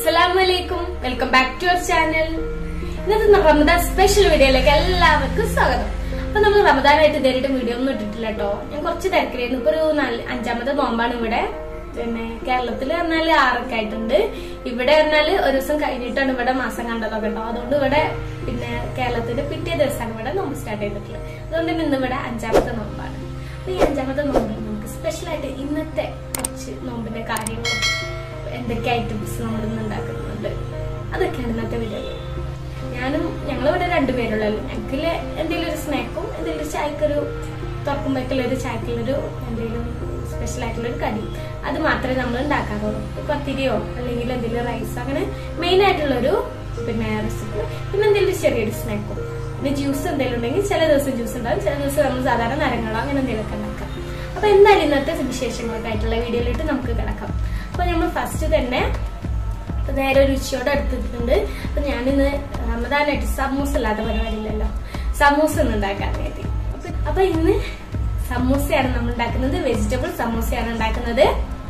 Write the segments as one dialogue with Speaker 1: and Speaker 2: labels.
Speaker 1: അസ്സലാമലൈക്കും welcome back to our channel ഇന്നത്തെ Ramadan special വീഡിയോയിലേക്ക് എല്ലാവർക്കും സ്വാഗതം അപ്പൊ നമ്മൾ റമദാനായിട്ട് ഇതുവരെയായിട്ട് വീഡിയോ ഒന്നും ഇട്ടിട്ടില്ല കേട്ടോ ഞാൻ കുറച്ച് തിരക്കിലായിരുന്നു ഇപ്പൊ ഒരു നാല് അഞ്ചാമത്തെ നോമ്പാണ് ഇവിടെ പിന്നെ കേരളത്തിൽ പറഞ്ഞാല് ആറൊക്കെ ആയിട്ടുണ്ട് ഇവിടെ പറഞ്ഞാല് ഒരു ദിവസം കഴിഞ്ഞിട്ടാണ് ഇവിടെ മാസം കണ്ടതൊക്കെ കേട്ടോ അതുകൊണ്ട് ഇവിടെ പിന്നെ കേരളത്തിന്റെ പിറ്റേ ദിവസമാണ് ഇവിടെ നോമ്പ് സ്റ്റാർട്ട് ചെയ്തിട്ടുള്ളത് അതുകൊണ്ട് തന്നെ ഇന്ന് ഇവിടെ അഞ്ചാമത്തെ നോമ്പാണ് അപ്പൊ ഈ അഞ്ചാമത്തെ നോമ്പിൽ നമുക്ക് സ്പെഷ്യൽ ആയിട്ട് ഇന്നത്തെ കുറച്ച് നോമ്പിന്റെ കാര്യങ്ങളും എന്തൊക്കെ ഐറ്റംസ് നമ്മൾ ഇന്ന് ഉണ്ടാക്കുന്നുണ്ട് അതൊക്കെയാണ് ഇന്നത്തെ വീഡിയോയിൽ ഞാനും ഞങ്ങളിവിടെ രണ്ടുപേരുള്ളൂ ഞങ്ങൾക്ക് എന്തെങ്കിലും ഒരു സ്നാക്കും എന്തെങ്കിലും ഒരു ചായക്കൊരു തുറക്കുമ്പോഴേക്കുള്ള ഒരു ചായക്കുള്ളൊരു എന്തെങ്കിലും സ്പെഷ്യൽ ആയിട്ടുള്ള ഒരു കടി അത് മാത്രമേ നമ്മൾ ഉണ്ടാക്കാറുള്ളൂ ഇപ്പൊ പത്തിരിയോ അല്ലെങ്കിൽ എന്തെങ്കിലും റൈസ് അങ്ങനെ മെയിൻ ആയിട്ടുള്ളൊരു പിന്നെ റെസിപ്പി പിന്നെ എന്തെങ്കിലും ചെറിയൊരു സ്നാക്കും പിന്നെ ജ്യൂസ് എന്തെങ്കിലും ഉണ്ടെങ്കിൽ ചില ദിവസം ജ്യൂസ് ഉണ്ടാവും ചില ദിവസം നമ്മൾ സാധാരണ നരങ്ങളോ അങ്ങനെ എന്തെങ്കിലുമൊക്കെ ഉണ്ടാക്കാം അപ്പൊ എന്തായാലും ഇന്നത്തെ വിശേഷങ്ങളൊക്കെ ആയിട്ടുള്ള വീഡിയോയിലിട്ട് നമുക്ക് കിടക്കാം അപ്പൊ നമ്മൾ ഫസ്റ്റ് തന്നെ ഇപ്പൊ നേരെ ഒരു ഉച്ചയോടെ അടുത്തിട്ടുണ്ട് അപ്പൊ ഞാനിന്ന് റമദാനായിട്ട് സമൂസ അല്ലാത്ത പരിപാടിയില്ലല്ലോ സമൂസ ഒന്ന് ഉണ്ടാക്കാൻ വേണ്ടി അപ്പൊ- അപ്പൊ ഇന്ന് സമൂസയാണ് നമ്മൾ ഉണ്ടാക്കുന്നത് വെജിറ്റബിൾ സമൂസയാണ് ഉണ്ടാക്കുന്നത്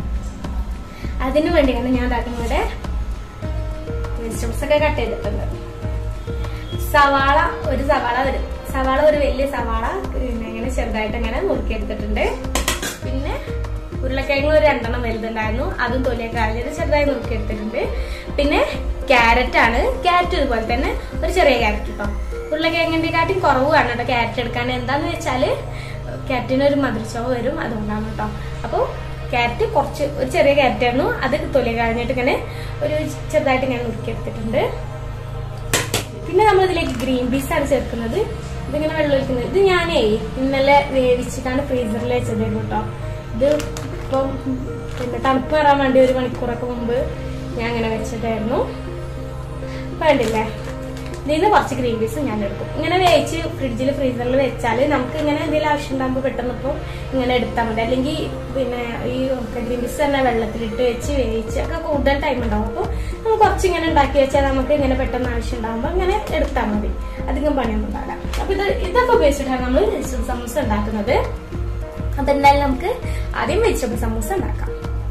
Speaker 1: അതിനു വേണ്ടിയാണ് ഞാൻ ഉണ്ടാക്കുന്നത് വെജിറ്റബിൾസ് ഒക്കെ കട്ട് ചെയ്തിട്ടുണ്ട് സവാള ഒരു സവാള വരും സവാള ഒരു വലിയ സവാള പിന്നെ ഇങ്ങനെ ചെറുതായിട്ട് ഇങ്ങനെ നുറുക്കിയെടുത്തിട്ടുണ്ട് പിന്നെ ഉരുളക്കിഴങ്ങ് ഒരു രണ്ടെണ്ണം വലുതുണ്ടായിരുന്നു അതും തൊലിയൊക്കെ കളഞ്ഞത് ചെറുതായി നുറുക്കിയെടുത്തിട്ടുണ്ട് പിന്നെ ക്യാരറ്റ് ആണ് ക്യാരറ്റ് ഇതുപോലെ തന്നെ ഒരു ചെറിയ ക്യാരറ്റ് കേട്ടോ ഉരുളക്കിഴങ്ങിന്റെ കാട്ടി കുറവാണ് കേട്ടോ ക്യാരറ്റ് എടുക്കാൻ എന്താന്ന് വെച്ചാല് ക്യാരറ്റിന് ഒരു മധുരച്ചോവ് വരും അതുകൊണ്ടാണ് കേട്ടോ അപ്പോൾ ക്യാരറ്റ് കുറച്ച് ഒരു ചെറിയ ക്യാരറ്റ് ആയിരുന്നു അത് തൊലി കളഞ്ഞിട്ട് ഇങ്ങനെ ഒരു ചെറുതായിട്ട് ഇങ്ങനെ നുറുക്കിയെടുത്തിട്ടുണ്ട് പിന്നെ നമ്മൾ ഇതിലേക്ക് ഗ്രീൻ പീസ് ആണ് ചേർക്കുന്നത് ഇതിങ്ങനെ വെള്ളം ഒഴിക്കുന്നത് ഇത് ഞാനേ ഇന്നലെ വേവിച്ചിട്ടാണ് ഫ്രീസറിൽ വെച്ചതായിരുന്നു കേട്ടോ ഇത് ഇപ്പം പിന്നെ തണുപ്പ് വരാൻ വേണ്ടി ഒരു മണിക്കൂറൊക്കെ മുമ്പ് ഞാൻ അങ്ങനെ വെച്ചതായിരുന്നു വേണ്ടില്ലേ ഇതിൽ നിന്ന് കുറച്ച് ഗ്രീൻ പീസ് ഞാൻ എടുക്കും ഇങ്ങനെ വേവിച്ച് ഫ്രിഡ്ജിൽ ഫ്രീസറിൽ വെച്ചാൽ നമുക്ക് ഇങ്ങനെ എന്തെങ്കിലും ആവശ്യം ഉണ്ടാകുമ്പോൾ പെട്ടെന്ന് ഇപ്പോൾ ഇങ്ങനെ എടുത്താൽ മതി അല്ലെങ്കിൽ പിന്നെ ഈ ഗ്രീൻ പീസ് തന്നെ വെള്ളത്തിലിട്ട് വെച്ച് വേവിച്ച് ഒക്കെ കൂടുതൽ ടൈം ഉണ്ടാവും അപ്പോൾ നമ്മൾ കുറച്ച് ഇങ്ങനെ ഉണ്ടാക്കി വെച്ചാൽ നമുക്ക് ഇങ്ങനെ പെട്ടെന്ന് ആവശ്യം ഉണ്ടാകുമ്പോൾ ഇങ്ങനെ എടുത്താൽ മതി അധികം പണിയൊന്നും ഉണ്ടാവില്ല അപ്പോൾ ഇത് ഇതൊക്കെ ഉപയോഗിച്ചിട്ടാണ് നമ്മൾ വെജിറ്റബിൾ സമൂസ ഉണ്ടാക്കുന്നത് അപ്പൊ എന്തായാലും നമുക്ക് ആദ്യം വെജിറ്റബിൾ സമൂസ ഉണ്ടാക്കാം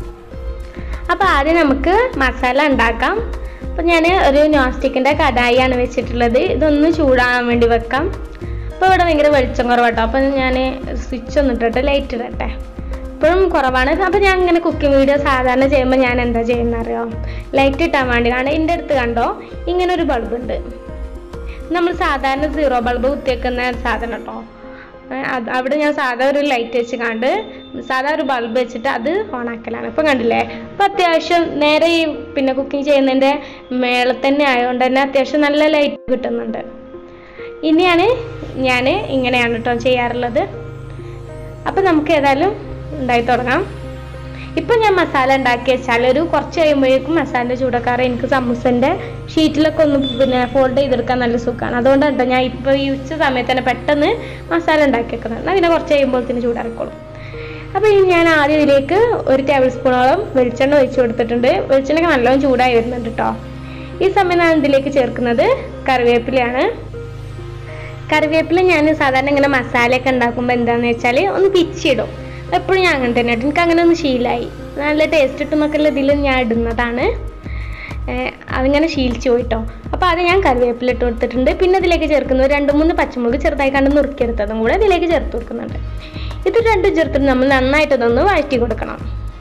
Speaker 1: അപ്പൊ ആദ്യം നമുക്ക് മസാല ഉണ്ടാക്കാം അപ്പൊ ഞാൻ ഒരു നോൺ സ്റ്റിക്കിന്റെ കടായിയാണ് വെച്ചിട്ടുള്ളത് ഇതൊന്ന് ചൂടാകാൻ വേണ്ടി വെക്കാം അപ്പോൾ ഇവിടെ ഭയങ്കര വെളിച്ചം കുറവാട്ടോ അപ്പം ഞാൻ സ്വിച്ച് ഒന്ന് ഇട്ടിട്ട് ലൈറ്റ് ഇടട്ടെ ഇപ്പോഴും കുറവാണ് അപ്പം ഞാൻ ഇങ്ങനെ കുക്കിംഗ് വീഡിയോ സാധാരണ ചെയ്യുമ്പോൾ ഞാൻ എന്താ ചെയ്യുന്ന അറിയോ ലൈറ്റ് ഇട്ടാൻ വേണ്ടി കാരണം എൻ്റെ അടുത്ത് കണ്ടോ ഇങ്ങനെ ഒരു ബൾബ് ഉണ്ട് നമ്മൾ സാധാരണ സീറോ ബൾബ് കുത്തിവെക്കുന്ന സാധനം കേട്ടോ അത് അവിടെ ഞാൻ സാധാ ഒരു ലൈറ്റ് വെച്ച് കണ്ട് സാധാ ഒരു ബൾബ് വെച്ചിട്ട് അത് ഓൺ ആക്കലാണ് ഇപ്പം കണ്ടില്ലേ അപ്പം അത്യാവശ്യം നേരെ ഈ പിന്നെ കുക്കിംഗ് ചെയ്യുന്നതിൻ്റെ മേളെ തന്നെ ആയതുകൊണ്ട് തന്നെ അത്യാവശ്യം നല്ല ലൈറ്റ് കിട്ടുന്നുണ്ട് ഇനിയാണ് ഞാൻ ഇങ്ങനെയാണ് കേട്ടോ ചെയ്യാറുള്ളത് അപ്പം നമുക്ക് ഏതായാലും ഉണ്ടായി തുടങ്ങാം ഇപ്പം ഞാൻ മസാല ഉണ്ടാക്കി വെച്ചാൽ ഒരു കുറച്ച് കഴിയുമ്പോഴേക്കും മസാലൻ്റെ ചൂടക്കാറ് എനിക്ക് സമൂസൻ്റെ ഷീറ്റിലൊക്കെ ഒന്ന് പിന്നെ ഫോൾഡ് ചെയ്തെടുക്കാൻ നല്ല സുഖമാണ് അതുകൊണ്ടാണ് കേട്ടോ ഞാൻ ഇപ്പോൾ ഈ ഉച്ച സമയത്ത് തന്നെ പെട്ടെന്ന് മസാല ഉണ്ടാക്കി വെക്കുന്നത് എന്നാൽ പിന്നെ കുറച്ച് കഴിയുമ്പോഴത്തേന് ചൂടാറിക്കോളും അപ്പോൾ ഇനി ഞാൻ ആദ്യം ഇതിലേക്ക് ഒരു ടേബിൾ സ്പൂണോളം വെളിച്ചെണ്ണ ഒഴിച്ച് കൊടുത്തിട്ടുണ്ട് വെളിച്ചെണ്ണയ്ക്ക് നല്ലോണം ചൂടായി വരുന്നുണ്ട് കേട്ടോ ഈ സമയം ഞാൻ ഇതിലേക്ക് ചേർക്കുന്നത് കറിവേപ്പിലയാണ് കറിവേപ്പില ഞാൻ സാധാരണ ഇങ്ങനെ മസാലയൊക്കെ ഉണ്ടാക്കുമ്പോൾ എന്താണെന്ന് വെച്ചാൽ ഒന്ന് പിച്ചിടും എപ്പോഴും ഞാൻ അങ്ങനെ തന്നെ ഇടും. എനിക്ക് അങ്ങനെ ഒന്ന് ശീലമായി നല്ല ടേസ്റ്റ് കിട്ടുന്നൊക്കെ ഉള്ള ഇതിൽ ഞാൻ ഇടുന്നതാണ് ഏഹ് അതിങ്ങനെ ശീലിച്ചു പോയിട്ടോ അപ്പോൾ അത് ഞാൻ കറിവേപ്പില ഇട്ട് കൊടുത്തിട്ടുണ്ട് പിന്നെ ഇതിലേക്ക് ചേർക്കുന്നത് രണ്ട് മൂന്ന് പച്ചമുളക് ചെറുതായി കണ്ട് നുറുക്കിയെടുത്തതും കൂടെ ഇതിലേക്ക് ചേർത്ത് കൊടുക്കുന്നുണ്ട് ഇത് രണ്ടും ചേർത്തിട്ട് നമ്മൾ നന്നായിട്ട് ഇതൊന്ന് വഴറ്റി കൊടുക്കണം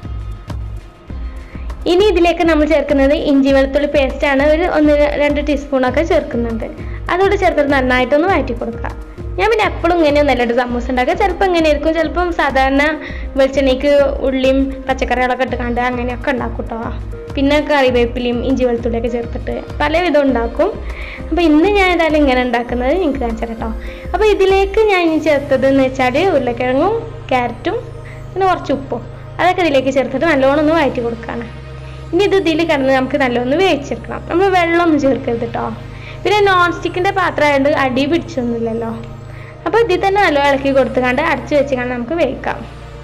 Speaker 1: ഇനി ഇതിലേക്ക് നമ്മൾ ചേർക്കുന്നത് ഇഞ്ചി വെളുത്തുള്ളി പേസ്റ്റ് ആണ് ഒരു ഒന്ന് രണ്ട് ടീസ്പൂണൊക്കെ ചേർക്കുന്നുണ്ട് അതോട് ചേർത്തിട്ട് നന്നായിട്ടൊന്ന് വഴറ്റി കൊടുക്കുക ഞാൻ പിന്നെ എപ്പോഴും ഇങ്ങനെയൊന്നല്ല ഒരു സമൂസ ഉണ്ടാക്കുക ചിലപ്പോൾ ഇങ്ങനെ ആയിരിക്കും ചിലപ്പം സാധാരണ വെളിച്ചെണ്ണയ്ക്ക് ഉള്ളിയും പച്ചക്കറികളൊക്കെ ഇട്ട് കണ്ട് അങ്ങനെയൊക്കെ ഉണ്ടാക്കും കേട്ടോ പിന്നെ കറിവേപ്പിലയും ഇഞ്ചി വെളുത്തുള്ളിയൊക്കെ ചേർത്തിട്ട് പല വിധം ഉണ്ടാക്കും അപ്പോൾ ഇന്ന് ഞാൻ ഏതായാലും ഇങ്ങനെ ഉണ്ടാക്കുന്നത് നിങ്ങൾക്ക് കാണിച്ചു തരാം കേട്ടോ അപ്പോൾ ഇതിലേക്ക് ഞാൻ ഇനി ചേർത്തത് എന്ന് വെച്ചാൽ ഉരുളക്കിഴങ്ങും ക്യാരറ്റും പിന്നെ കുറച്ച് ഉപ്പും അതൊക്കെ ഇതിലേക്ക് ചേർത്തിട്ട് നല്ലോണം ഒന്ന് വഴറ്റി കൊടുക്കുകയാണ് ഇനി ഇത് ഇതിൽ കിടന്ന് നമുക്ക് നല്ലോണം വേവിച്ചെടുക്കണം നമ്മൾ വെള്ളമൊന്നും ചേർക്കരുത് കേട്ടോ പിന്നെ നോൺ സ്റ്റിക്കിൻ്റെ പാത്രം ആയതുകൊണ്ട് അടി പിടിച്ചൊന്നുമില്ലല്ലോ അപ്പോൾ ഇതിൽ തന്നെ നല്ലോണം ഇളക്കി കൊടുത്തുകൊണ്ട് അടച്ചു വെച്ചുകൊണ്ട് നമുക്ക് വേവിക്കാം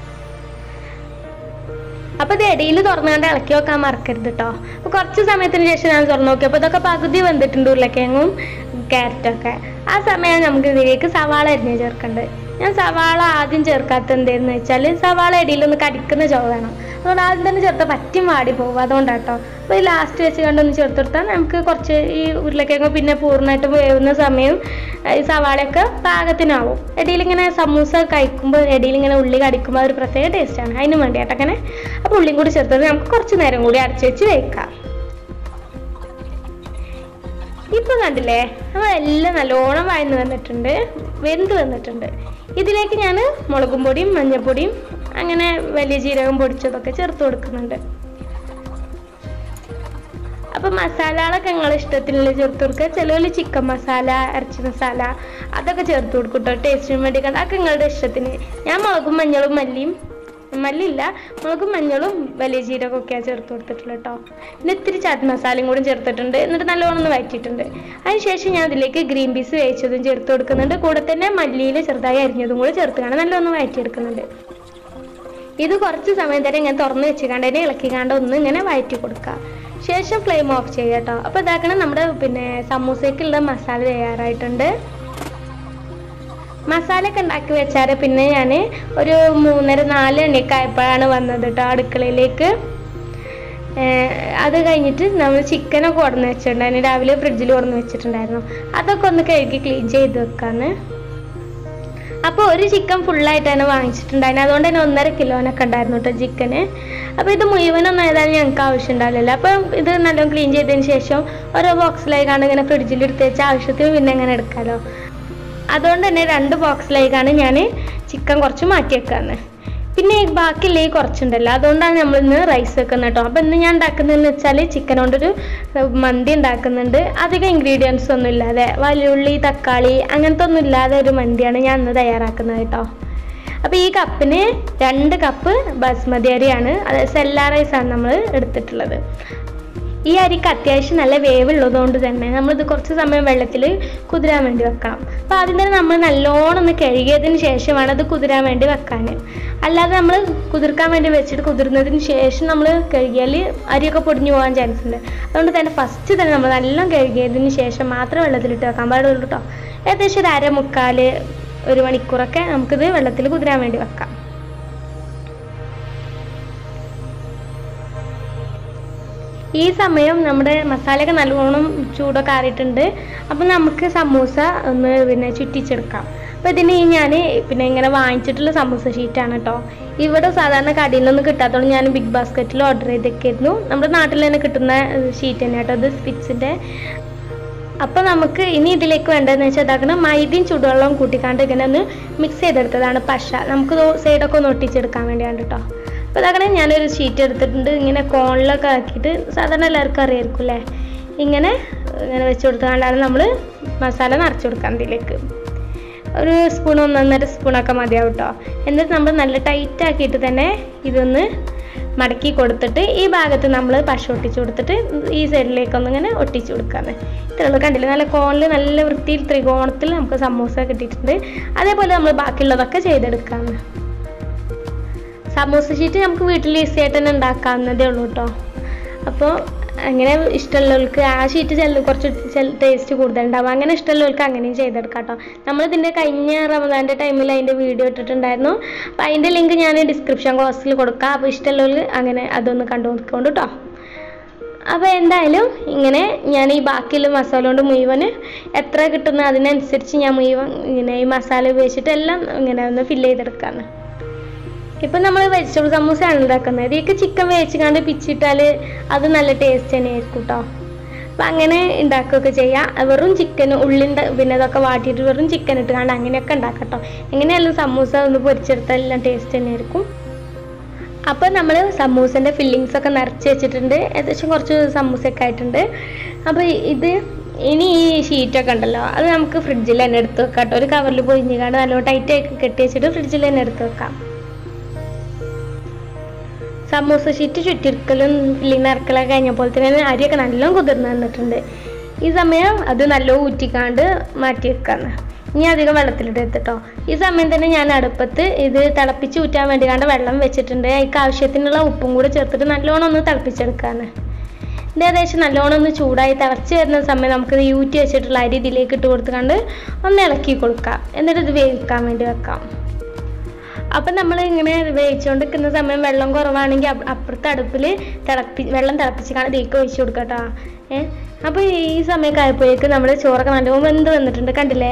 Speaker 1: അപ്പോൾ ഇത് ഇടയിൽ തുറന്നുകൊണ്ട് ഇളക്കി വെക്കാൻ മറക്കരുത് കേട്ടോ അപ്പോൾ കുറച്ച് സമയത്തിന് ശേഷം ഞാൻ തുറന്നു നോക്കി അപ്പോൾ ഇതൊക്കെ പകുതി വന്നിട്ടുണ്ട് ഉരുളക്കിഴങ്ങും ക്യാരറ്റൊക്കെ ആ സമയം നമുക്ക് ഇതിലേക്ക് സവാള അരിഞ്ഞ് ചേർക്കേണ്ടത് ഞാൻ സവാള ആദ്യം ചേർക്കാത്ത എന്തായിരുന്നു വെച്ചാൽ സവാള ഇടയിലൊന്ന് കടിക്കുന്ന ചുവ വേണം അതുകൊണ്ട് ആദ്യം തന്നെ ചേർത്താൽ പറ്റും വാടി പോകും അതുകൊണ്ടാട്ടോ അപ്പോൾ ഈ ലാസ്റ്റ് വെച്ച് കണ്ടൊന്ന് ചേർത്ത് കൊടുത്താൽ നമുക്ക് കുറച്ച് ഈ ഉരുളക്കിഴങ്ങ് പിന്നെ പൂർണ്ണമായിട്ട് വേവുന്ന സമയം ഈ സവാളയൊക്കെ പാകത്തിനാവും ഇടയിലിങ്ങനെ സമൂസ കഴിക്കുമ്പോൾ ഇടയിലിങ്ങനെ ഉള്ളി കടിക്കുമ്പോൾ അതൊരു പ്രത്യേക ടേസ്റ്റാണ് അതിന് വേണ്ടിയിട്ട് അങ്ങനെ അപ്പോൾ ഉള്ളിയും കൂടി ചേർത്തിട്ട് നമുക്ക് കുറച്ച് നേരം കൂടി അടച്ച് വെച്ച് വെക്കാം ഇപ്പൊ കണ്ടില്ലേ നമ്മൾ എല്ലാം നല്ലോണം വഴന്ന് വന്നിട്ടുണ്ട് വെന്ത് വന്നിട്ടുണ്ട് ഇതിലേക്ക് ഞാൻ മുളകും പൊടിയും മഞ്ഞൾപ്പൊടിയും അങ്ങനെ വലിയ ജീരകം പൊടിച്ചതൊക്കെ ചേർത്ത് കൊടുക്കുന്നുണ്ട് അപ്പൊ മസാലകളൊക്കെ നിങ്ങളെ ഇഷ്ടത്തിനുള്ള ചേർത്ത് കൊടുക്കുക ചിലവർ ചിക്കൻ മസാല ഇറച്ചി മസാല അതൊക്കെ ചേർത്ത് കൊടുക്കും കേട്ടോ ടേസ്റ്റിന് വേണ്ടി കണ്ട അതൊക്കെ നിങ്ങളുടെ ഇഷ്ടത്തിന് ഞാൻ മുളകും മഞ്ഞളും മല്ലിയും മല്ലിയില്ല മുളകും മഞ്ഞളും വലിയ ജീരകം ഒക്കെയാണ് ചേർത്ത് കൊടുത്തിട്ടുള്ളത് കേട്ടോ പിന്നെ ഇത്തിരി ചാറ്റ് മസാലയും കൂടി ചേർത്തിട്ടുണ്ട് എന്നിട്ട് നല്ലോണം ഒന്ന് വഴറ്റിയിട്ടുണ്ട് അതിനുശേഷം ഞാൻ അതിലേക്ക് ഗ്രീൻ പീസ് വേവിച്ചതും ചേർത്ത് കൊടുക്കുന്നുണ്ട് കൂടെ തന്നെ മല്ലിയിൽ ചെറുതായി അരിഞ്ഞതും കൂടി ചേർത്ത് കാണാൻ നല്ലോണം വഴറ്റിയെടുക്കുന്നുണ്ട് ഇത് കുറച്ച് സമയം തരെ ഇങ്ങനെ തുറന്ന് വെച്ചിക്കാണ്ട് അതിനെ ഇളക്കിക്കാണ്ട് ഒന്ന് ഇങ്ങനെ വഴറ്റി കൊടുക്കുക ശേഷം ഫ്ലെയിം ഓഫ് ചെയ്യുക കേട്ടോ അപ്പോൾ ഇതാക്കണം നമ്മുടെ പിന്നെ സമൂസയ്ക്കുള്ള മസാല തയ്യാറായിട്ടുണ്ട് മസാല ഒക്കെ ഉണ്ടാക്കി വെച്ചാൽ പിന്നെ ഞാൻ ഒരു മൂന്നര നാല് മണിയൊക്കെ ആയപ്പോഴാണ് വന്നത് കേട്ടോ അടുക്കളയിലേക്ക് ഏഹ് അത് കഴിഞ്ഞിട്ട് നമ്മൾ ചിക്കനൊക്കെ ഉടന്ന് വെച്ചിട്ടുണ്ടായിരുന്നു രാവിലെ ഫ്രിഡ്ജിൽ ഉടന്ന് വെച്ചിട്ടുണ്ടായിരുന്നു അതൊക്കെ ഒന്ന് കഴുകി ക്ലീൻ ചെയ്ത് വെക്കാന്ന് അപ്പോൾ ഒരു ചിക്കൻ ഫുള്ളായിട്ടാണ് വാങ്ങിച്ചിട്ടുണ്ടായിരുന്നത് അതുകൊണ്ട് തന്നെ ഒന്നര കിലോനൊക്കെ ഉണ്ടായിരുന്നു കേട്ടോ ചിക്കന് അപ്പോൾ ഇത് മുഴുവനൊന്നും ഏതായാലും ഞങ്ങൾക്ക് ആവശ്യം ഉണ്ടാവില്ലല്ലോ അപ്പം ഇത് നല്ലോണം ക്ലീൻ ചെയ്തതിന് ശേഷം ഓരോ ബോക്സിലായിക്കാണ് ഇങ്ങനെ ഫ്രിഡ്ജിൽ എടുത്ത് വെച്ച ആവശ്യത്തിന് പിന്നെ ഇങ്ങനെ എടുക്കാമല്ലോ അതുകൊണ്ട് തന്നെ രണ്ട് ബോക്സിലേക്കാണ് ഞാൻ ചിക്കൻ കുറച്ച് മാറ്റി വെക്കാന്ന് പിന്നെ ഈ ബാക്കിയുള്ള ഈ കുറച്ചുണ്ടല്ലോ അതുകൊണ്ടാണ് നമ്മൾ ഇന്ന് റൈസ് വെക്കുന്നത് കേട്ടോ അപ്പം ഇന്ന് ഞാൻ ഉണ്ടാക്കുന്നതെന്ന് വെച്ചാൽ ചിക്കൻ കൊണ്ടൊരു ഏർ, മന്തി ഉണ്ടാക്കുന്നുണ്ട് അധികം ഇൻഗ്രീഡിയൻസ് ഒന്നും ഇല്ലാതെ വലിയുള്ളി തക്കാളി അങ്ങനത്തെ ഒന്നും ഇല്ലാതെ ഒരു മന്തിയാണ് ഞാൻ ഇന്ന് തയ്യാറാക്കുന്നത് കേട്ടോ അപ്പോൾ ഈ കപ്പിന് രണ്ട് കപ്പ് ബസ്മതി അരിയാണ് അത് സെല്ലാ റൈസാണ് നമ്മൾ എടുത്തിട്ടുള്ളത് ഈ അരിക്ക് അത്യാവശ്യം നല്ല വേവുള്ളതുകൊണ്ട് തന്നെ നമ്മളിത് കുറച്ച് സമയം വെള്ളത്തിൽ കുതിരാൻ വേണ്ടി വെക്കണം അപ്പോൾ ആദ്യം തന്നെ നമ്മൾ നല്ലോണം ഒന്ന് കഴുകിയതിന് ശേഷമാണ് അത് കുതിരാൻ വേണ്ടി വെക്കാൻ അല്ലാതെ നമ്മൾ കുതിർക്കാൻ വേണ്ടി വെച്ചിട്ട് കുതിർന്നതിന് ശേഷം നമ്മൾ കഴുകിയാൽ അരിയൊക്കെ പൊടിഞ്ഞു പോകാൻ ചാൻസ് ഉണ്ട് അതുകൊണ്ട് തന്നെ ഫസ്റ്റ് തന്നെ നമ്മൾ നല്ലോണം കഴുകിയതിന് ശേഷം മാത്രം വെള്ളത്തിലിട്ട് വെക്കാൻ പാടുള്ളൂ കേട്ടോ ഏകദേശം ഒരു അര മുക്കാൽ ഒരു മണിക്കൂറൊക്കെ നമുക്കിത് വെള്ളത്തിൽ കുതിരാൻ വേണ്ടി വെക്കാം ഈ സമയം നമ്മുടെ മസാലയൊക്കെ നല്ലോണം ചൂടൊക്കെ ആറിയിട്ടുണ്ട് അപ്പം നമുക്ക് സമൂസ ഒന്ന് പിന്നെ ചുറ്റിച്ചെടുക്കാം അപ്പോൾ ഇതിന് ഞാൻ പിന്നെ ഇങ്ങനെ വാങ്ങിച്ചിട്ടുള്ള സമൂസ ഷീറ്റാണ് കേട്ടോ ഇവിടെ സാധാരണ കടയിൽ നിന്നൊന്നും കിട്ടാത്തതുകൊണ്ട് ഞാൻ ബിഗ് ബാസ്ക്കറ്റിൽ ഓർഡർ ചെയ്തൊക്കെയായിരുന്നു നമ്മുടെ നാട്ടിൽ തന്നെ കിട്ടുന്ന ഷീറ്റ് തന്നെ കേട്ടോ ഇത് സ്പിറ്റ്സിൻ്റെ അപ്പോൾ നമുക്ക് ഇനി ഇതിലേക്ക് വേണ്ടതെന്ന് വെച്ചാൽ ഇതാക്കണം മൈദയും ചൂടുവെള്ളവും കൂട്ടിക്കാണ്ട് ഇങ്ങനെ ഒന്ന് മിക്സ് ചെയ്തെടുത്തതാണ് പശ നമുക്ക് സൈഡൊക്കെ ഒന്ന് ഒട്ടിച്ചെടുക്കാൻ വേണ്ടിയാണ് കേട്ടോ അപ്പോൾ ഇതാക്കണേ ഞാനൊരു ഷീറ്റ് എടുത്തിട്ടുണ്ട് ഇങ്ങനെ കോണിലൊക്കെ ആക്കിയിട്ട് സാധാരണ എല്ലാവർക്കും അറിയായിരിക്കും അല്ലേ ഇങ്ങനെ ഇങ്ങനെ വെച്ച് കൊടുത്തുകൊണ്ടാണ് നമ്മൾ മസാല നിറച്ച് കൊടുക്കാം ഇതിലേക്ക് ഒരു സ്പൂൺ ഒന്നൊന്നര സ്പൂണൊക്കെ മതിയാവും കേട്ടോ എന്നിട്ട് നമ്മൾ നല്ല ടൈറ്റ് ആക്കിയിട്ട് തന്നെ ഇതൊന്ന് മടക്കി കൊടുത്തിട്ട് ഈ ഭാഗത്ത് നമ്മൾ പശ ഒട്ടിച്ച് കൊടുത്തിട്ട് ഈ സൈഡിലേക്കൊന്ന് ഇങ്ങനെ ഒട്ടിച്ച് കൊടുക്കാന്ന് ഇത്രയുള്ളൂ കണ്ടില്ല നല്ല കോണിൽ നല്ല വൃത്തിയിൽ ത്രികോണത്തിൽ നമുക്ക് സമൂസ കിട്ടിയിട്ടുണ്ട് അതേപോലെ നമ്മൾ ബാക്കിയുള്ളതൊക്കെ ചെയ്തെടുക്കാന്ന് സമൂസ ഷീറ്റ് നമുക്ക് വീട്ടിൽ ഈസി ആയിട്ട് തന്നെ ഉണ്ടാക്കാവുന്നതേ ഉള്ളൂ കേട്ടോ അപ്പോൾ അങ്ങനെ ഇഷ്ടമുള്ളവർക്ക് ആ ഷീറ്റ് ചെല്ല കുറച്ച് ടേസ്റ്റ് കൂടുതലുണ്ടാവും അങ്ങനെ ഇഷ്ടമുള്ളവർക്ക് അങ്ങനെയും ചെയ്തെടുക്കാം കേട്ടോ നമ്മളിതിൻ്റെ കഴിഞ്ഞ റമദാൻ്റെ ടൈമിൽ അതിൻ്റെ വീഡിയോ ഇട്ടിട്ടുണ്ടായിരുന്നു അപ്പോൾ അതിൻ്റെ ലിങ്ക് ഞാൻ ഡിസ്ക്രിപ്ഷൻ ബോക്സിൽ കൊടുക്കാം അപ്പോൾ ഇഷ്ടമുള്ളവർ അങ്ങനെ അതൊന്ന് കണ്ടു നോക്കിക്കൊണ്ട് കേട്ടോ അപ്പോൾ എന്തായാലും ഇങ്ങനെ ഞാൻ ഈ ബാക്കിയുള്ള മസാല കൊണ്ട് മുഴുവന് എത്ര കിട്ടുന്ന അതിനനുസരിച്ച് ഞാൻ മുഴുവൻ ഇങ്ങനെ ഈ മസാല ഉപയോഗിച്ചിട്ട് എല്ലാം ഇങ്ങനെ ഒന്ന് ഫില്ല് ചെയ്തെടുക്കാന്ന് ഇപ്പം നമ്മൾ വെജിറ്റബിൾ സമൂസയാണ് ഉണ്ടാക്കുന്നത് ഇതിലേക്ക് ചിക്കൻ വേവിച്ച് പിച്ചിട്ടാൽ അത് നല്ല ടേസ്റ്റ് തന്നെയായിരിക്കും കേട്ടോ അപ്പം അങ്ങനെ ഉണ്ടാക്കുകയൊക്കെ ചെയ്യാം വെറും ചിക്കൻ ഉള്ളിൻ്റെ പിന്നെ ഇതൊക്കെ വാട്ടിയിട്ട് വെറും ചിക്കൻ ഇട്ട് കണ്ട് അങ്ങനെയൊക്കെ ഉണ്ടാക്കാം കേട്ടോ എങ്ങനെയായാലും സമൂസ ഒന്ന് പൊരിച്ചെടുത്താൽ എല്ലാം ടേസ്റ്റ് തന്നെയായിരിക്കും അപ്പോൾ നമ്മൾ സമൂസൻ്റെ ഫില്ലിങ്സ് ഒക്കെ നിറച്ച് വെച്ചിട്ടുണ്ട് ഏകദേശം കുറച്ച് സമൂസയൊക്കെ ആയിട്ടുണ്ട് അപ്പോൾ ഇത് ഇനി ഈ ഷീറ്റൊക്കെ ഉണ്ടല്ലോ അത് നമുക്ക് ഫ്രിഡ്ജിൽ തന്നെ എടുത്ത് വെക്കാം കേട്ടോ ഒരു കവറിൽ പൊയിഞ്ഞിക്കാണ്ട് നല്ലോണം ടൈറ്റ് ആക്കി കെട്ടി വെച്ചിട്ട് ഫ്രിഡ്ജിൽ തന്നെ എടുത്ത് വെക്കാം സമൂസ ഷീറ്റ് ചുറ്റിരിക്കലും ഫില്ലിങ് നിറക്കലൊക്കെ കഴിഞ്ഞപ്പോൾ തന്നെ അരിയൊക്കെ നല്ലോണം കുതിർന്ന് വന്നിട്ടുണ്ട് ഈ സമയം അത് നല്ലോണം ഊറ്റിക്കാണ്ട് മാറ്റി വെക്കാന്ന് ഇനി അധികം വെള്ളത്തിലിട്ട് എത്തിട്ടോ ഈ സമയം തന്നെ ഞാൻ അടുപ്പത്ത് ഇത് തിളപ്പിച്ച് ഊറ്റാൻ വേണ്ടി കണ്ട് വെള്ളം വെച്ചിട്ടുണ്ട് അതിക്ക് ആവശ്യത്തിനുള്ള ഉപ്പും കൂടെ ചേർത്തിട്ട് നല്ലോണം ഒന്ന് തിളപ്പിച്ചെടുക്കാന്ന് ഇത് ഏകദേശം നല്ലോണം ഒന്ന് ചൂടായി തിളച്ച് വരുന്ന സമയം നമുക്ക് ഈ ഊറ്റി വെച്ചിട്ടുള്ള അരി ഇതിലേക്ക് ഇട്ട് കൊടുത്തുകൊണ്ട് ഒന്ന് ഇളക്കി കൊടുക്കാം എന്നിട്ട് ഇത് വേവിക്കാൻ വേണ്ടി വെക്കാം അപ്പം നമ്മൾ ഇങ്ങനെ വേവിച്ചുകൊണ്ടിരിക്കുന്ന സമയം വെള്ളം കുറവാണെങ്കിൽ അപ്പ- അപ്പുറത്തെ അടുപ്പിൽ തിളപ്പി വെള്ളം തിളപ്പിച്ച് കാണാൻ ഇതിലേക്ക് ഒഴിച്ചു കൊടുക്കാം കേട്ടോ ഏ അപ്പോൾ ഈ സമയമൊക്കെ ആയപ്പോഴേക്ക് നമ്മുടെ ചോറൊക്കെ നല്ലോണം വെന്ത് വന്നിട്ടുണ്ട് കണ്ടില്ലേ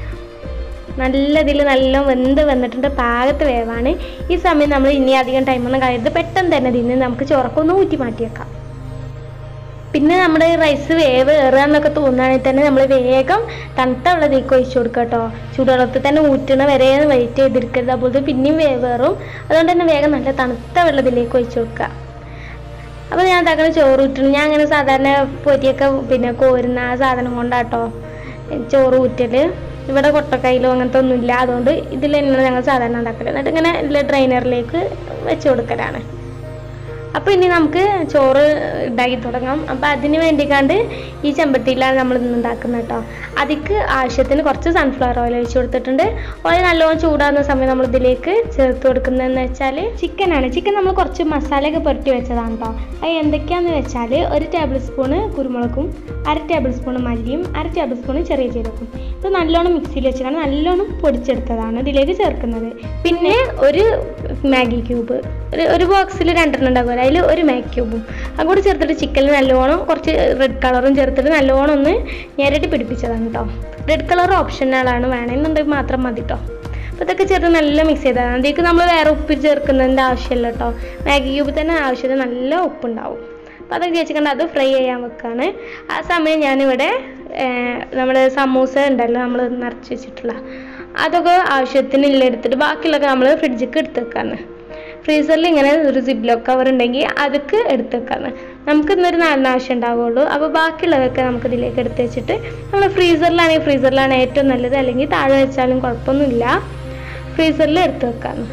Speaker 1: നല്ല ഇതിൽ നല്ല വെന്ത് വന്നിട്ടുണ്ട് പാകത്ത് വേവാണ് ഈ സമയം നമ്മൾ ഇനി അധികം ടൈമൊന്നും കളയരുത് പെട്ടെന്ന് തന്നെ ഇതിന് നമുക്ക് ചോറൊക്കെ ഒന്ന് ഊറ്റി മാറ്റി വെക്കാം പിന്നെ നമ്മുടെ റൈസ് വേവ് ഏറുക എന്നൊക്കെ തോന്നുകയാണെങ്കിൽ തന്നെ നമ്മൾ വേഗം തണുത്ത വെള്ളത്തിലേക്ക് ഒഴിച്ചു കൊടുക്കുക കേട്ടോ ചൂടുവെള്ളത്തിൽ തന്നെ ഊറ്റണ വരെ വെയിറ്റ് ചെയ്തിരിക്കരുത് അതുപോലെ പിന്നെയും വേവ് ഏറും അതുകൊണ്ട് തന്നെ വേഗം നല്ല തണുത്ത വെള്ളത്തിലേക്ക് ഒഴിച്ചു കൊടുക്കുക അപ്പോൾ ഞാൻ തക്കണ ചോറ് ഊറ്റുന്നു ഞാൻ അങ്ങനെ സാധാരണ പൊരിയൊക്കെ പിന്നെ കോരുന്ന ആ സാധനം കൊണ്ടാട്ടോ ചോറ് ഊറ്റല് ഇവിടെ കൊട്ടക്കൈലോ അങ്ങനത്തെ ഒന്നുമില്ല അതുകൊണ്ട് ഇതിൽ തന്നെയാണ് ഞങ്ങൾ സാധാരണ ഉണ്ടാക്കല് എന്നിട്ട് ഇങ്ങനെ ഡ്രൈനറിലേക്ക് വെച്ച് കൊടുക്കലാണ് അപ്പോൾ ഇനി നമുക്ക് ചോറ് ഉണ്ടാക്കി തുടങ്ങാം അപ്പോൾ അതിന് വേണ്ടിക്കാണ്ട് ഈ ചെമ്പട്ടിയിലാണ് നമ്മൾ ഇന്ന് ഉണ്ടാക്കുന്നത് കേട്ടോ അതിക്ക് ആവശ്യത്തിന് കുറച്ച് സൺഫ്ലവർ ഓയിൽ ഒഴിച്ച് കൊടുത്തിട്ടുണ്ട് ഓയിൽ നല്ലോണം ചൂടാകുന്ന സമയം നമ്മൾ ഇതിലേക്ക് ചേർത്ത് കൊടുക്കുന്നതെന്ന് വെച്ചാൽ ചിക്കനാണ് ചിക്കൻ നമ്മൾ കുറച്ച് മസാലയൊക്കെ പുരട്ടി വെച്ചതാണ് കേട്ടോ അത് എന്തൊക്കെയാണെന്ന് വെച്ചാൽ ഒരു ടേബിൾ സ്പൂണ് കുരുമുളകും അര ടേബിൾ സ്പൂണ് മല്ലിയും അര ടേബിൾ സ്പൂണ് ചെറിയ ജീരകവും ഇത് നല്ലോണം മിക്സിയിൽ വെച്ചിട്ടാണ് നല്ലോണം പൊടിച്ചെടുത്തതാണ് ഇതിലേക്ക് ചേർക്കുന്നത് പിന്നെ ഒരു മാഗി ക്യൂബ് ഒരു ഒരു ബോക്സിൽ രണ്ടെണ്ണം ഉണ്ടാകുമല്ലോ അതിൽ ഒരു മാഗി ക്യൂബും അതും കൂടി ചേർത്തിട്ട് ചിക്കനിൽ നല്ലോണം കുറച്ച് റെഡ് കളറും ചേർത്തിട്ട് നല്ലോണം ഒന്ന് ഞെരടി പിടിപ്പിച്ചതാണ് കേട്ടോ റെഡ് കളർ ഓപ്ഷനലാണ് വേണമെന്നുണ്ടെങ്കിൽ മാത്രം മതി കേട്ടോ അപ്പോൾ ഇതൊക്കെ ചേർത്ത് നല്ല മിക്സ് ചെയ്തതാണ് അതിലേക്ക് നമ്മൾ വേറെ ഉപ്പ് ചേർക്കുന്നതിൻ്റെ ആവശ്യമില്ല കേട്ടോ മാഗി ക്യൂബിൽ തന്നെ ആവശ്യത്തിന് നല്ല ഉപ്പുണ്ടാവും അപ്പോൾ അതൊക്കെ വെച്ചിട്ടുണ്ട് അത് ഫ്രൈ ചെയ്യാൻ വെക്കാണ് ആ സമയം ഞാനിവിടെ നമ്മൾ സമൂസ ഉണ്ടല്ലോ നമ്മൾ നിറച്ച് വെച്ചിട്ടുള്ള അതൊക്കെ ആവശ്യത്തിനുള്ള എടുത്തിട്ട് ബാക്കിയുള്ളതൊക്കെ നമ്മൾ ഫ്രിഡ്ജിക്ക് എടുത്ത് വെക്കാണ് ഫ്രീസറിൽ ഇങ്ങനെ ഒരു സിബ്ലോക്ക് കവർ ഉണ്ടെങ്കിൽ അതൊക്കെ എടുത്ത് വെക്കാണ് നമുക്ക് ഇന്നൊരു നാലിന് ആവശ്യം ഉണ്ടാവുള്ളൂ അപ്പോൾ ബാക്കിയുള്ളതൊക്കെ നമുക്ക് ഇതിലേക്ക് എടുത്ത് വെച്ചിട്ട് നമ്മൾ ഫ്രീസറിലാണെങ്കിൽ ഫ്രീസറിലാണ് ഏറ്റവും നല്ലത് അല്ലെങ്കിൽ താഴെ വെച്ചാലും കുഴപ്പമൊന്നുമില്ല ഫ്രീസറിൽ എടുത്ത് വെക്കാണ്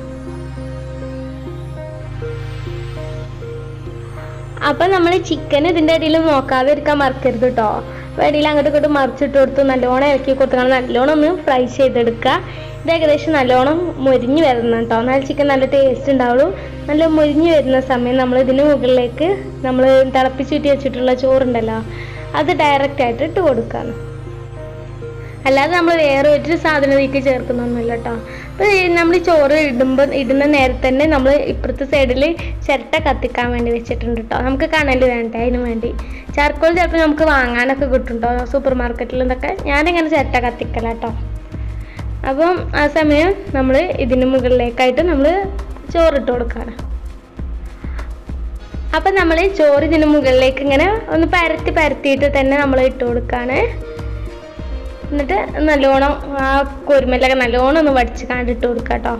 Speaker 1: അപ്പം നമ്മൾ ചിക്കൻ ഇതിൻ്റെ ഇടയിൽ നോക്കാതെ ഇരിക്കാൻ മറക്കരുത് കേട്ടോ അപ്പോൾ ഇടയിൽ അങ്ങോട്ടും ഇങ്ങോട്ടും മറിച്ചിട്ട് കൊടുത്ത് നല്ലോണം ഇറക്കി കൊടുത്താണ് നല്ലോണം ഒന്ന് ഫ്രൈ ചെയ്തെടുക്കുക ഇത് ഏകദേശം നല്ലോണം മൊരിഞ്ഞ് വരണം കേട്ടോ എന്നാൽ ചിക്കൻ നല്ല ടേസ്റ്റ് ഉണ്ടാവുള്ളൂ നല്ല മൊരിഞ്ഞ് വരുന്ന സമയം നമ്മൾ ഇതിന് മുകളിലേക്ക് നമ്മൾ തിളപ്പിച്ചൂറ്റി വെച്ചിട്ടുള്ള ചോറുണ്ടല്ലോ അത് ഡയറക്റ്റ് ആയിട്ട് ഇട്ട് കൊടുക്കുകയാണ് അല്ലാതെ നമ്മൾ വേറെ ഒരു സാധനം ഇതിലേക്ക് ചേർക്കുന്നൊന്നുമില്ല കേട്ടോ അപ്പോൾ നമ്മൾ ഈ ചോറ് ഇടുമ്പോൾ ഇടുന്ന നേരത്തെ തന്നെ നമ്മൾ ഇപ്പുറത്തെ സൈഡിൽ ചിരട്ട കത്തിക്കാൻ വേണ്ടി വെച്ചിട്ടുണ്ട് കേട്ടോ നമുക്ക് കണൽ വേണ്ട അതിന് വേണ്ടി ചാർക്കോൾ ചിലപ്പോൾ നമുക്ക് വാങ്ങാനൊക്കെ കിട്ടും കേട്ടോ സൂപ്പർ മാർക്കറ്റിൽ നിന്നൊക്കെ ഞാനിങ്ങനെ ചിരട്ട കത്തിക്കല കേട്ടോ അപ്പം ആ സമയം നമ്മൾ ഇതിന് മുകളിലേക്കായിട്ട് നമ്മൾ ചോറിട്ട് കൊടുക്കുകയാണ് അപ്പം നമ്മൾ ചോറ് ഇതിന് മുകളിലേക്ക് ഇങ്ങനെ ഒന്ന് പരത്തി പരത്തിയിട്ട് തന്നെ നമ്മൾ ഇട്ട് കൊടുക്കുകയാണ് എന്നിട്ട് നല്ലോണം ആ കുരുമലൊക്കെ നല്ലോണം ഒന്ന് വടിച്ച് കണ്ടിട്ട് കൊടുക്കുക കേട്ടോ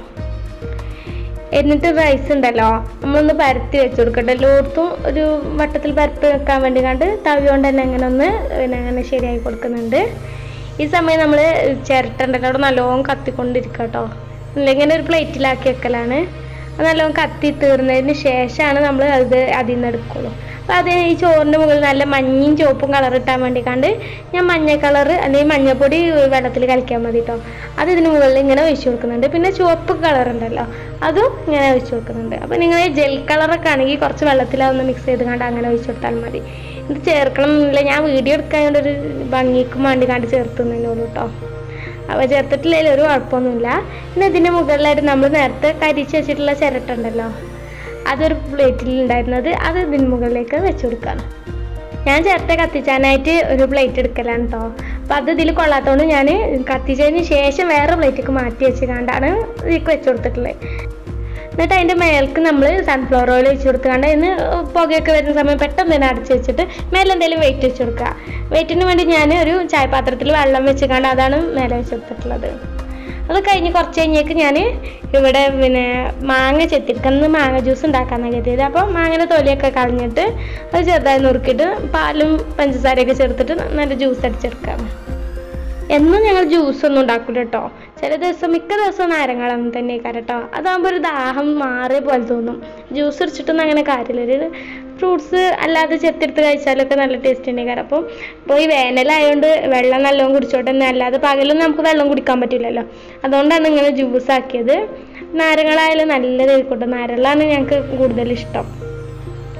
Speaker 1: എന്നിട്ട് റൈസ് ഉണ്ടല്ലോ നമ്മളൊന്ന് പരത്തി വെച്ച് കൊടുക്കട്ടെ എല്ലായിടത്തും ഒരു വട്ടത്തിൽ പരത്തി വെക്കാൻ വേണ്ടി കണ്ട് തവി കൊണ്ട് തന്നെ അങ്ങനെ ഒന്ന് പിന്നെ അങ്ങനെ ശരിയാക്കി കൊടുക്കുന്നുണ്ട് ഈ സമയം നമ്മൾ ചിരട്ട ഉണ്ടല്ലോ അവിടെ നല്ലോണം കത്തിക്കൊണ്ടിരിക്കുക കേട്ടോ ഇങ്ങനെ ഒരു പ്ലേറ്റിലാക്കി വെക്കലാണ് അത് നല്ലോണം കത്തി തീർന്നതിന് ശേഷമാണ് നമ്മൾ അത് അതിൽ നിന്ന് എടുക്കുള്ളൂ അപ്പോൾ അത് ഈ ചോറിൻ്റെ മുകളിൽ നല്ല മഞ്ഞയും ചുവപ്പും കളർ ഇട്ടാൻ വേണ്ടി കണ്ട് ഞാൻ മഞ്ഞ കളർ അല്ലെങ്കിൽ മഞ്ഞപ്പൊടി വെള്ളത്തിൽ കലക്കാൻ മതി കേട്ടോ അത് ഇതിന് മുകളിൽ ഇങ്ങനെ ഒഴിച്ചു കൊടുക്കുന്നുണ്ട് പിന്നെ ചുവപ്പ് കളർ ഉണ്ടല്ലോ അതും ഇങ്ങനെ ഒഴിച്ചു കൊടുക്കുന്നുണ്ട് അപ്പോൾ നിങ്ങൾ ജെൽ കളറൊക്കെ ആണെങ്കിൽ കുറച്ച് വെള്ളത്തിൽ അതൊന്ന് മിക്സ് ചെയ്ത് കണ്ട് അങ്ങനെ ഒഴിച്ചു കൊടുത്താൽ മതി ഇത് ചേർക്കണം എന്നില്ല ഞാൻ വീഡിയോ എടുക്കാൻ ഒരു ഭംഗിക്കും വേണ്ടി കണ്ട് ചേർത്തുന്നതിനോട് കേട്ടോ അവ ചേർത്തിട്ടില്ലെങ്കിൽ ഒരു കുഴപ്പമൊന്നുമില്ല പിന്നെ ഇതിൻ്റെ മുകളിലായിട്ട് നമ്മൾ നേരത്തെ കരിച്ച് വെച്ചിട്ടുള്ള ചിരട്ട ഉണ്ടല്ലോ അതൊരു പ്ലേറ്റിൽ ഉണ്ടായിരുന്നത് അത് ഇതിന് മുകളിലേക്ക് വെച്ച് കൊടുക്കുകയാണ് ഞാൻ ചിരട്ട കത്തിച്ചാനായിട്ട് ഒരു പ്ലേറ്റ് എടുക്കലാണ് കേട്ടോ അപ്പം അത് ഇതിൽ കൊള്ളാത്തതുകൊണ്ട് ഞാൻ കത്തിച്ചതിന് ശേഷം വേറെ പ്ലേറ്റിലേക്ക് മാറ്റി വെച്ച് കണ്ടാണ് ഇതിലേക്ക് വെച്ച് കൊടുത്തിട്ടുള്ളത് എന്നിട്ട് അതിൻ്റെ മേൽക്ക് നമ്മൾ സൺഫ്ലവർ ഓയിൽ ഒഴിച്ച് കൊടുത്തുകൊണ്ട് അതിന് പുകയൊക്കെ വരുന്ന സമയം പെട്ടെന്ന് തന്നെ അടച്ച് വെച്ചിട്ട് മേലെ എന്തെങ്കിലും വെയിറ്റ് വെച്ച് കൊടുക്കുക വെയിറ്റിന് വേണ്ടി ഞാൻ ഒരു ചായപാത്രത്തിൽ വെള്ളം വെച്ചുകൊണ്ട് അതാണ് മേലെ വെച്ച് കൊടുത്തിട്ടുള്ളത് അത് കഴിഞ്ഞ് കുറച്ച് കഴിഞ്ഞേക്ക് ഞാൻ ഇവിടെ പിന്നെ മാങ്ങ ചെത്തിക്കന്ന് മാങ്ങ ജ്യൂസ് ഉണ്ടാക്കാമെന്നാണ് കരുതിയത് അപ്പോൾ മാങ്ങയുടെ തൊലിയൊക്കെ കളഞ്ഞിട്ട് അത് ചെറുതായി നുറുക്കിയിട്ട് പാലും പഞ്ചസാരയൊക്കെ ചേർത്തിട്ട് നല്ല ജ്യൂസ് അടിച്ചെടുക്കാം എന്നും ഞങ്ങൾ ജ്യൂസ് ഒന്നും ഉണ്ടാക്കില്ല കേട്ടോ ചില ദിവസം മിക്ക ദിവസവും നാരങ്ങളും തന്നെ കേട്ടോ അതാകുമ്പോൾ ഒരു ദാഹം മാറിയ പോലെ തോന്നും ജ്യൂസ് അടിച്ചിട്ടൊന്നും അങ്ങനെ കാര്യമില്ല ഒരു ഫ്രൂട്ട്സ് അല്ലാതെ ചെത്തെടുത്ത് കഴിച്ചാലൊക്കെ നല്ല ടേസ്റ്റ് ഉണ്ട് കാരണം അപ്പം ഇപ്പോൾ ഈ വേനലായതുകൊണ്ട് വെള്ളം നല്ലോണം കുടിച്ചോട്ടെ എന്ന് അല്ലാതെ പകലൊന്നും നമുക്ക് വെള്ളം കുടിക്കാൻ പറ്റില്ലല്ലോ അതുകൊണ്ടാണ് ഇങ്ങനെ ജ്യൂസ് ആക്കിയത് നാരങ്ങളായാലും നല്ലതായിരിക്കട്ടെ നാരങ്ങളാണ് ഞങ്ങൾക്ക് കൂടുതൽ ഇഷ്ടം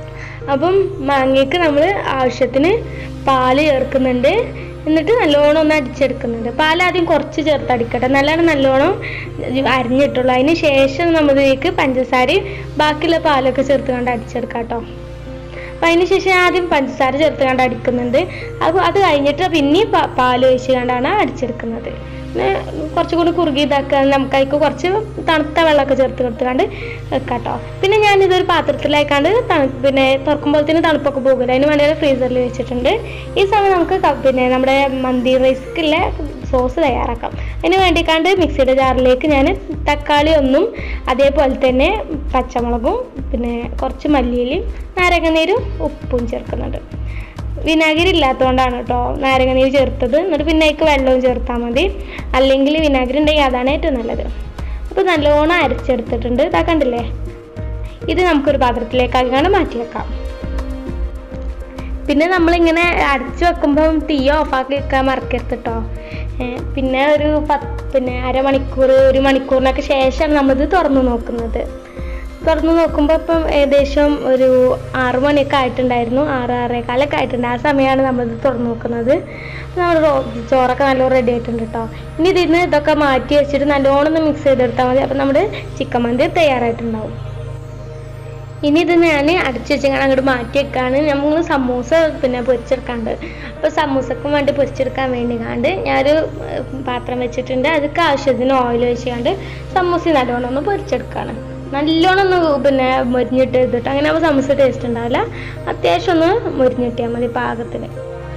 Speaker 1: അപ്പം മാങ്ങയ്ക്ക് നമ്മൾ ആവശ്യത്തിന് പാല് ചേർക്കുന്നുണ്ട് എന്നിട്ട് നല്ലോണം ഒന്ന് അടിച്ചെടുക്കുന്നുണ്ട് പാൽ ആദ്യം കുറച്ച് ചേർത്ത് അടിക്കട്ടെ നല്ലോണം നല്ലോണം അരിഞ്ഞിട്ടുള്ളൂ അതിന് ശേഷം നമ്മൾ ഇതിലേക്ക് പഞ്ചസാരയും ബാക്കിയുള്ള പാലൊക്കെ ചേർത്ത് കണ്ട് അടിച്ചെടുക്കാം കേട്ടോ അപ്പം അതിന് ശേഷം ആദ്യം പഞ്ചസാര ചേർത്ത് കണ്ട് അടിക്കുന്നുണ്ട് അപ്പോൾ അത് കഴിഞ്ഞിട്ട് പിന്നെയും പാ- പാൽ ഒഴിച്ച് കണ്ടാണ് അടിച്ചെടുക്കുന്നത് പിന്നെ കുറച്ചും കൂടി കുറുകി ഇതാക്കുക നമുക്ക് അതിക്ക് കുറച്ച് തണുത്ത വെള്ളമൊക്കെ ചേർത്ത് കൊടുത്തുകൊണ്ട് വെക്കാം കേട്ടോ പിന്നെ ഞാനിതൊരു പാത്രത്തിലായിക്കാണ്ട് തണു പിന്നെ തുറക്കുമ്പോഴത്തേന് തണുപ്പൊക്കെ പോകില്ല അതിന് വേണ്ടി ഫ്രീസറിൽ വെച്ചിട്ടുണ്ട് ഈ സമയം നമുക്ക് ക- പിന്നെ നമ്മുടെ മന്തി റൈസ്ക്കുള്ള സോസ് തയ്യാറാക്കാം അതിന് വേണ്ടിക്കാണ്ട് മിക്സിയുടെ ജാറിലേക്ക് ഞാൻ തക്കാളി ഒന്നും അതേപോലെ തന്നെ പച്ചമുളകും പിന്നെ കുറച്ച് മല്ലിയിലയും നാരങ്ങനീരും ഉപ്പും ചേർക്കുന്നുണ്ട് വിനാഗിരി ഇല്ലാത്തതുകൊണ്ടാണ് കേട്ടോ നാരങ്ങനീര് ചേർത്തത് എന്നിട്ട് പിന്നെ അതിലേക്ക് വെള്ളവും ചേർത്താൽ മതി അല്ലെങ്കിൽ വിനാഗിരി ഉണ്ടെങ്കിൽ അതാണ് ഏറ്റവും നല്ലത് അപ്പോൾ നല്ലോണം അരച്ചെടുത്തിട്ടുണ്ട് ഇതാ കണ്ടില്ലേ ഇത് നമുക്കൊരു പാത്രത്തിലേക്കാക്കിയാണ് മാറ്റി വെക്കാം പിന്നെ നമ്മളിങ്ങനെ അടച്ചു വെക്കുമ്പം തീ ഓഫാക്കി വെക്കാൻ മറക്കരുത് കേട്ടോ ഏഹ് പിന്നെ ഒരു പത്ത് പിന്നെ അരമണിക്കൂർ ഒരു മണിക്കൂറിനൊക്കെ ശേഷമാണ് നമ്മളിത് തുറന്നു നോക്കുന്നത് തുറന്നു നോക്കുമ്പോൾ ഇപ്പം ഏകദേശം ഒരു ആറ് മണിയൊക്കെ ആയിട്ടുണ്ടായിരുന്നു ആറ് ആറേകാലൊക്കെ ആയിട്ടുണ്ട് ആ സമയമാണ് നമ്മളിത് തുറന്നു നോക്കുന്നത് അപ്പോൾ നമ്മൾ റോ ചോറൊക്കെ നല്ലോണം റെഡി ആയിട്ടുണ്ട് കേട്ടോ ഇനി ഇതിന്ന് ഇതൊക്കെ മാറ്റി വെച്ചിട്ട് നല്ലോണം ഒന്ന് മിക്സ് ചെയ്തെടുത്താൽ മതി അപ്പോൾ നമ്മുടെ ചിക്കൻ മന്തി തയ്യാറായിട്ടുണ്ടാവും ഇനി ഇത് ഞാൻ അടച്ചു വെച്ചാൽ അങ്ങോട്ട് മാറ്റി വെക്കാണ് നമ്മൾ സമൂസ പിന്നെ പൊരിച്ചെടുക്കാണ്ട് അപ്പോൾ സമൂസക്കും വേണ്ടി പൊരിച്ചെടുക്കാൻ വേണ്ടി കാണ്ട് ഞാനൊരു ഏർ, പാത്രം വെച്ചിട്ടുണ്ട് അതിക്ക് ആവശ്യത്തിന് ഓയിൽ ഒഴിച്ചുകൊണ്ട് സമൂസ നല്ലോണം ഒന്ന് പൊരിച്ചെടുക്കുകയാണ് നല്ലോണം ഒന്ന് പിന്നെ മൊരിഞ്ഞിട്ട് ചെയ്തിട്ട് അങ്ങനെ ആകുമ്പോൾ സമൂസ ടേസ്റ്റ് ഉണ്ടാവില്ല അത്യാവശ്യം ഒന്ന് മൊരിഞ്ഞിട്ടിയാൽ മതി പാകത്തിന്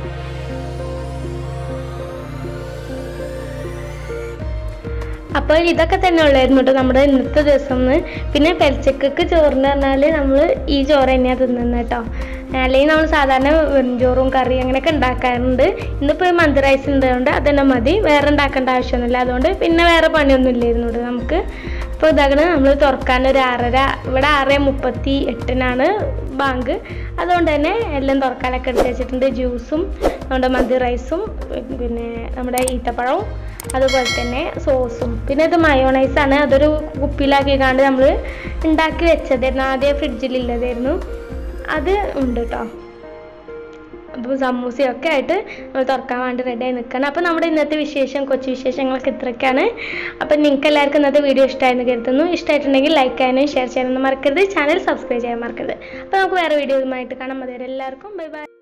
Speaker 1: അപ്പോൾ ഇതൊക്കെ തന്നെ ഉള്ളായിരുന്നു കേട്ടോ നമ്മുടെ ഇന്നത്തെ ദിവസം എന്ന് പിന്നെ പെൽച്ചക്കൊക്കെ ചോറിന് പറഞ്ഞാൽ നമ്മൾ ഈ ചോറ് തന്നെയാണ് തിന്നുന്നത് കേട്ടോ അല്ലെങ്കിൽ നമ്മൾ സാധാരണ വെറും ചോറും കറി അങ്ങനെയൊക്കെ ഉണ്ടാക്കാറുണ്ട് ഇന്നിപ്പോൾ മന്തി റൈസ് ഉണ്ടതുകൊണ്ട് അതന്നെ മതി വേറെ ഉണ്ടാക്കേണ്ട ആവശ്യമൊന്നുമില്ല അതുകൊണ്ട് പിന്നെ വേറെ പണിയൊന്നും ഇല്ലായിരുന്നു കേട്ടോ നമുക്ക് അപ്പോൾ ഇതാകണം നമ്മൾ തുറക്കാൻ ഒരു ആറര ഇവിടെ ആറ് മുപ്പത്തി എട്ടിനാണ് ബാങ്ക് അതുകൊണ്ട് തന്നെ എല്ലാം തുറക്കാനൊക്കെ എടുത്ത് വെച്ചിട്ടുണ്ട് ജ്യൂസും നമ്മുടെ മന്തി റൈസും പിന്നെ നമ്മുടെ ഈത്തപ്പഴവും അതുപോലെ തന്നെ സോസും പിന്നെ ഇത് മയോണൈസാണ് അതൊരു കുപ്പിയിലാക്കി കാണ്ട് നമ്മൾ ഉണ്ടാക്കി വെച്ചതായിരുന്നു ആദ്യം ഫ്രിഡ്ജിലില്ലതായിരുന്നു അത് ഉണ്ട് കേട്ടോ അപ്പോൾ സമൂസയൊക്കെ ആയിട്ട് നമ്മൾ തുറക്കാൻ വേണ്ടി റെഡിയായി നിൽക്കണം അപ്പോൾ നമ്മുടെ ഇന്നത്തെ വിശേഷം കൊച്ചു വിശേഷങ്ങളൊക്കെ ഇത്രയൊക്കെയാണ് അപ്പം നിങ്ങൾക്ക് എല്ലാവർക്കും ഇന്നത്തെ വീഡിയോ ഇഷ്ടമായെന്ന് കരുതുന്നു ഇഷ്ടമായിട്ടുണ്ടെങ്കിൽ ലൈക്ക് ചെയ്യാനും ഷെയർ ചെയ്യാനൊന്നും മറക്കരുത് ചാനൽ സബ്സ്ക്രൈബ് ചെയ്യാൻ മറക്കരുത് അപ്പോൾ നമുക്ക് വേറെ വീഡിയോയുമായിട്ട് കാണാം അതുവരെ എല്ലാവർക്കും ബൈ ബൈ